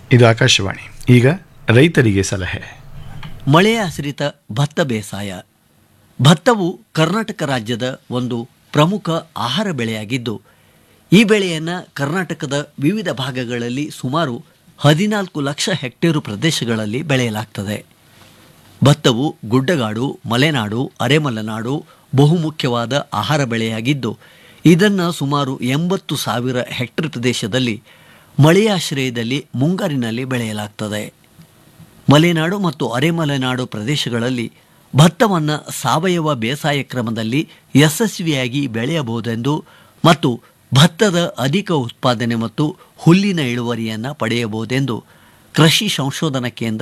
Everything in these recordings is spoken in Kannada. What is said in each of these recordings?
ಇದು ಆಕಾಶವಾಣಿ ಈಗ ರೈತರಿಗೆ ಸಲಹೆ ಮಳೆಯಾಶ್ರಿತ ಭತ್ತ ಬೇಸಾಯ ಭತ್ತವು ಕರ್ನಾಟಕ ರಾಜ್ಯದ ಒಂದು ಪ್ರಮುಖ ಆಹಾರ ಬೆಳೆಯಾಗಿದ್ದು ಈ ಬೆಳೆಯನ್ನು ಕರ್ನಾಟಕದ ವಿವಿಧ ಭಾಗಗಳಲ್ಲಿ ಸುಮಾರು ಹದಿನಾಲ್ಕು ಲಕ್ಷ ಹೆಕ್ಟೇರು ಪ್ರದೇಶಗಳಲ್ಲಿ ಬೆಳೆಯಲಾಗ್ತದೆ ಭತ್ತವು ಗುಡ್ಡಗಾಡು ಮಲೆನಾಡು ಅರೆಮಲೆನಾಡು ಬಹುಮುಖ್ಯವಾದ ಆಹಾರ ಬೆಳೆಯಾಗಿದ್ದು ಇದನ್ನು ಸುಮಾರು ಎಂಬತ್ತು ಸಾವಿರ ಹೆಕ್ಟೇರ್ ಪ್ರದೇಶದಲ್ಲಿ ಮಳೆಯಾಶ್ರಯದಲ್ಲಿ ಮುಂಗಾರಿನಲ್ಲಿ ಬೆಳೆಯಲಾಗ್ತದೆ ಮಲೆನಾಡು ಮತ್ತು ಅರೆಮಲೆನಾಡು ಪ್ರದೇಶಗಳಲ್ಲಿ ಭತ್ತವನ್ನು ಸಾವಯವ ಬೇಸಾಯ ಕ್ರಮದಲ್ಲಿ ಯಶಸ್ವಿಯಾಗಿ ಬೆಳೆಯಬಹುದೆಂದು ಮತ್ತು ಭತ್ತದ ಅಧಿಕ ಉತ್ಪಾದನೆ ಮತ್ತು ಹುಲ್ಲಿನ ಇಳುವರಿಯನ್ನು ಪಡೆಯಬಹುದೆಂದು ಕೃಷಿ ಸಂಶೋಧನಾ ಕೇಂದ್ರ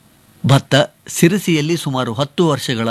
ಭತ್ತ ಸಿರಸಿಯಲ್ಲಿ ಸುಮಾರು ಹತ್ತು ವರ್ಷಗಳ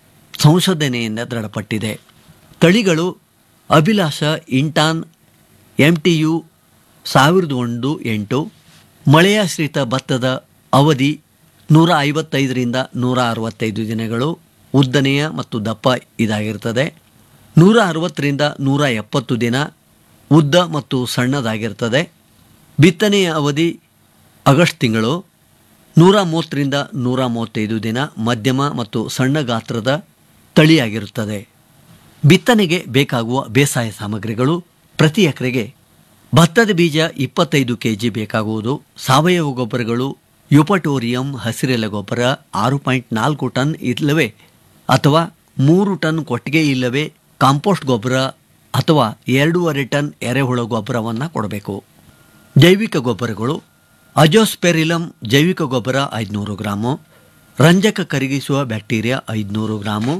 ಸಂಶೋಧನೆಯಿಂದ ದೃಢಪಟ್ಟಿದೆ ತಳಿಗಳು ಅಭಿಲಾಷ ಇಂಟಾನ್ ಎಂ ಟಿ ಯು ಸಾವಿರದ ಒಂದು ಎಂಟು ಮಳೆಯಾಶ್ರಿತ ಭತ್ತದ ಅವಧಿ ನೂರ ಐವತ್ತೈದರಿಂದ ನೂರ ಅರವತ್ತೈದು ದಿನಗಳು ಉದ್ದನೆಯ ಮತ್ತು ದಪ್ಪ ಇದಾಗಿರ್ತದೆ ನೂರ ಅರವತ್ತರಿಂದ ನೂರ ಎಪ್ಪತ್ತು ದಿನ ಉದ್ದ ಮತ್ತು ಸಣ್ಣದಾಗಿರ್ತದೆ ಬಿತ್ತನೆಯ ಅವಧಿ ಆಗಸ್ಟ್ ತಿಂಗಳು ನೂರ ಮೂವತ್ತರಿಂದ ನೂರ ಮೂವತ್ತೈದು ದಿನ ಮಧ್ಯಮ ಮತ್ತು ಸಣ್ಣ ಗಾತ್ರದ ತಳಿಯಾಗಿರುತ್ತದೆ ಬಿತ್ತನೆಗೆ ಬೇಕಾಗುವ ಬೇಸಾಯ ಸಾಮಗ್ರಿಗಳು ಪ್ರತಿ ಎಕರೆಗೆ ಭತ್ತದ ಬೀಜ ಇಪ್ಪತ್ತೈದು ಕೆ ಜಿ ಬೇಕಾಗುವುದು ಸಾವಯವ ಗೊಬ್ಬರಗಳು ಯುಪಟೋರಿಯಂ ಹಸಿರೆಲೆ ಗೊಬ್ಬರ ಆರು ಪಾಯಿಂಟ್ ನಾಲ್ಕು ಟನ್ ಇಲ್ಲವೇ ಅಥವಾ ಮೂರು ಟನ್ ಕೊಟ್ಟಿಗೆ ಇಲ್ಲವೇ ಕಾಂಪೋಸ್ಟ್ ಗೊಬ್ಬರ ಅಥವಾ ಎರಡೂವರೆ ಟನ್ ಎರೆಹುಳ ಗೊಬ್ಬರವನ್ನು ಕೊಡಬೇಕು ಜೈವಿಕ ಗೊಬ್ಬರಗಳು ಅಜೋಸ್ಪೆರಿಲಮ್ ಜೈವಿಕ ಗೊಬ್ಬರ ಐದುನೂರು ಗ್ರಾಮು ರಂಜಕ ಕರಗಿಸುವ ಬ್ಯಾಕ್ಟೀರಿಯಾ ಐದುನೂರು ಗ್ರಾಮು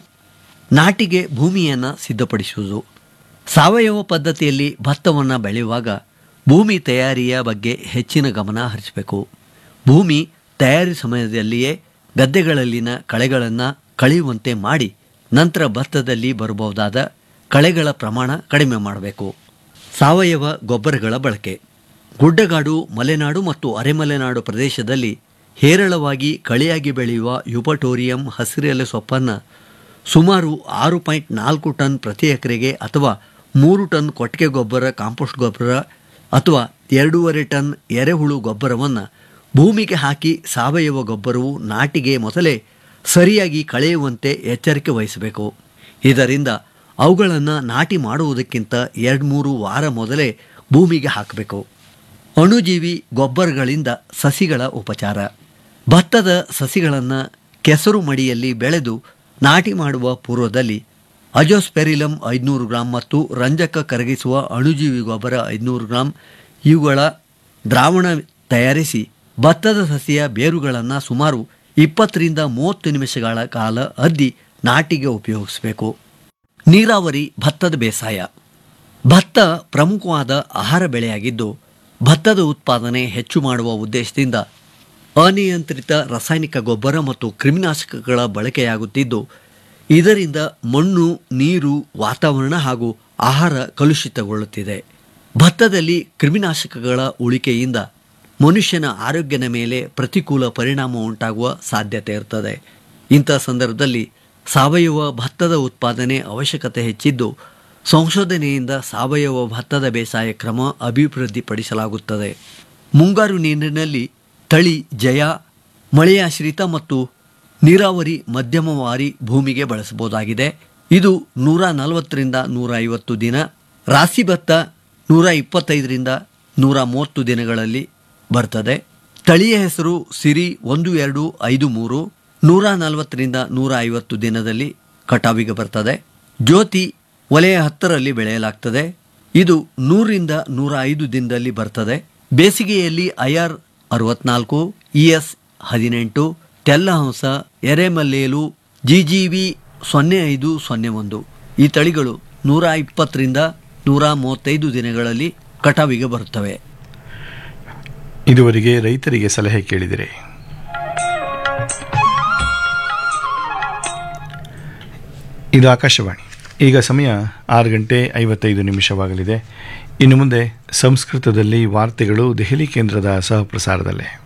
ನಾಟಿಗೆ ಭೂಮಿಯನ್ನು ಸಿದ್ಧಪಡಿಸುವುದು ಸಾವಯವ ಪದ್ಧತಿಯಲ್ಲಿ ಭತ್ತವನ್ನು ಬೆಳೆಯುವಾಗ ಭೂಮಿ ತಯಾರಿಯ ಬಗ್ಗೆ ಹೆಚ್ಚಿನ ಗಮನ ಹರಿಸಬೇಕು ಭೂಮಿ ತಯಾರಿ ಸಮಯದಲ್ಲಿಯೇ ಗದ್ದೆಗಳಲ್ಲಿನ ಕಳೆಗಳನ್ನು ಕಳೆಯುವಂತೆ ಮಾಡಿ ನಂತರ ಭತ್ತದಲ್ಲಿ ಬರಬಹುದಾದ ಕಳೆಗಳ ಪ್ರಮಾಣ ಕಡಿಮೆ ಮಾಡಬೇಕು ಸಾವಯವ ಗೊಬ್ಬರಗಳ ಬಳಕೆ ಗುಡ್ಡಗಾಡು ಮಲೆನಾಡು ಮತ್ತು ಅರೆಮಲೆನಾಡು ಪ್ರದೇಶದಲ್ಲಿ ಹೇರಳವಾಗಿ ಕಳೆಯಾಗಿ ಬೆಳೆಯುವ ಯುಪಟೋರಿಯಂ ಹಸಿರೆಲೆ ಸೊಪ್ಪನ್ನು ಸುಮಾರು ಆರು ಪಾಯಿಂಟ್ ನಾಲ್ಕು ಟನ್ ಪ್ರತಿ ಎಕರೆಗೆ ಅಥವಾ ಮೂರು ಟನ್ ಕೊಟ್ಟಿಗೆ ಗೊಬ್ಬರ ಕಾಂಪೋಸ್ಟ್ ಗೊಬ್ಬರ ಅಥವಾ ಎರಡೂವರೆ ಟನ್ ಎರೆಹುಳು ಗೊಬ್ಬರವನ್ನು ಭೂಮಿಗೆ ಹಾಕಿ ಸಾವಯವ ಗೊಬ್ಬರವು ನಾಟಿಗೆ ಮೊದಲೇ ಸರಿಯಾಗಿ ಕಳೆಯುವಂತೆ ಎಚ್ಚರಿಕೆ ವಹಿಸಬೇಕು ಇದರಿಂದ ಅವುಗಳನ್ನು ನಾಟಿ ಮಾಡುವುದಕ್ಕಿಂತ ಎರಡು ಮೂರು ವಾರ ಮೊದಲೇ ಭೂಮಿಗೆ ಹಾಕಬೇಕು ಅಣುಜೀವಿ ಗೊಬ್ಬರಗಳಿಂದ ಸಸಿಗಳ ಉಪಚಾರ ಭತ್ತದ ಸಸಿಗಳನ್ನು ಕೆಸರು ಮಡಿಯಲ್ಲಿ ಬೆಳೆದು ನಾಟಿ ಮಾಡುವ ಪೂರ್ವದಲ್ಲಿ ಅಜೋಸ್ಪೆರಿಲಮ್ ಐದುನೂರು ಗ್ರಾಂ ಮತ್ತು ರಂಜಕ ಕರಗಿಸುವ ಅಣುಜೀವಿ ಗೊಬ್ಬರ ಐದುನೂರು ಗ್ರಾಂ ಇವುಗಳ ದ್ರಾವಣ ತಯಾರಿಸಿ ಭತ್ತದ ಸಸಿಯ ಬೇರುಗಳನ್ನು ಸುಮಾರು ಇಪ್ಪತ್ತರಿಂದ ಮೂವತ್ತು ನಿಮಿಷಗಳ ಕಾಲ ಅದ್ದಿ ನಾಟಿಗೆ ಉಪಯೋಗಿಸಬೇಕು ನೀರಾವರಿ ಭತ್ತದ ಬೇಸಾಯ ಭತ್ತ ಪ್ರಮುಖವಾದ ಆಹಾರ ಬೆಳೆಯಾಗಿದ್ದು ಭತ್ತದ ಉತ್ಪಾದನೆ ಹೆಚ್ಚು ಮಾಡುವ ಉದ್ದೇಶದಿಂದ ಅನಿಯಂತ್ರಿತ ರಾಸಾಯನಿಕ ಗೊಬ್ಬರ ಮತ್ತು ಕ್ರಿಮಿನಾಶಕಗಳ ಬಳಕೆಯಾಗುತ್ತಿದ್ದು ಇದರಿಂದ ಮಣ್ಣು ನೀರು ವಾತಾವರಣ ಹಾಗೂ ಆಹಾರ ಕಲುಷಿತಗೊಳ್ಳುತ್ತಿದೆ ಭತ್ತದಲ್ಲಿ ಕ್ರಿಮಿನಾಶಕಗಳ ಉಳಿಕೆಯಿಂದ ಮನುಷ್ಯನ ಆರೋಗ್ಯದ ಮೇಲೆ ಪ್ರತಿಕೂಲ ಪರಿಣಾಮ ಉಂಟಾಗುವ ಸಾಧ್ಯತೆ ಇರ್ತದೆ ಇಂಥ ಸಂದರ್ಭದಲ್ಲಿ ಸಾವಯವ ಭತ್ತದ ಉತ್ಪಾದನೆ ಅವಶ್ಯಕತೆ ಹೆಚ್ಚಿದ್ದು ಸಂಶೋಧನೆಯಿಂದ ಸಾವಯವ ಭತ್ತದ ಬೇಸಾಯ ಕ್ರಮ ಅಭಿವೃದ್ಧಿಪಡಿಸಲಾಗುತ್ತದೆ ಮುಂಗಾರು ನೀರಿನಲ್ಲಿ ತಳಿ ಜಯ ಮಳೆಯಾಶ್ರಿತ ಮತ್ತು ನೀರಾವರಿ ಮಧ್ಯಮವಾರಿ ಭೂಮಿಗೆ ಬಳಸಬಹುದಾಗಿದೆ ಇದು ನೂರ ನಲವತ್ತರಿಂದ ನೂರ ಐವತ್ತು ದಿನ ರಾಸಿ ಭತ್ತ ನೂರ ಇಪ್ಪತ್ತೈದರಿಂದ ನೂರ ಮೂವತ್ತು ದಿನಗಳಲ್ಲಿ ಬರ್ತದೆ ತಳಿಯ ಹೆಸರು ಸಿರಿ ಒಂದು ಎರಡು ಐದು ಮೂರು ನೂರ ನಲವತ್ತರಿಂದ ನೂರ ಐವತ್ತು ದಿನದಲ್ಲಿ ಕಟಾವಿಗೆ ಬರ್ತದೆ ಜ್ಯೋತಿ ವಲಯ ಹತ್ತರಲ್ಲಿ ಬೆಳೆಯಲಾಗ್ತದೆ ಇದು ನೂರಿಂದ ನೂರ ಐದು ದಿನದಲ್ಲಿ ಬರ್ತದೆ ಬೇಸಿಗೆಯಲ್ಲಿ ಐಆರ್ ಅರವತ್ನಾಲ್ಕು ಇ ಎಸ್ ಹದಿನೆಂಟು ತೆಲ್ಲಹಂಸ ಎರೆಮಲ್ಲೇಲು ಜಿಜಿವಿ ಸೊನ್ನೆ ಐದು ಸೊನ್ನೆ ಒಂದು ಈ ತಳಿಗಳು ನೂರ ಇಪ್ಪತ್ತರಿಂದ ನೂರ ಮೂವತ್ತೈದು ದಿನಗಳಲ್ಲಿ ಕಟಾವಿಗೆ ಬರುತ್ತವೆ ಇದುವರೆಗೆ ರೈತರಿಗೆ ಸಲಹೆ ಕೇಳಿದಿರಿ ಇದು ಆಕಾಶವಾಣಿ ಈಗ ಸಮಯ ಆರು ಗಂಟೆ ಐವತ್ತೈದು ನಿಮಿಷವಾಗಲಿದೆ ಇನ್ನು ಮುಂದೆ ಸಂಸ್ಕೃತದಲ್ಲಿ ವಾರ್ತೆಗಳು ದೆಹಲಿ ಕೇಂದ್ರದ ಸಹಪ್ರಸಾರದಲ್ಲೇ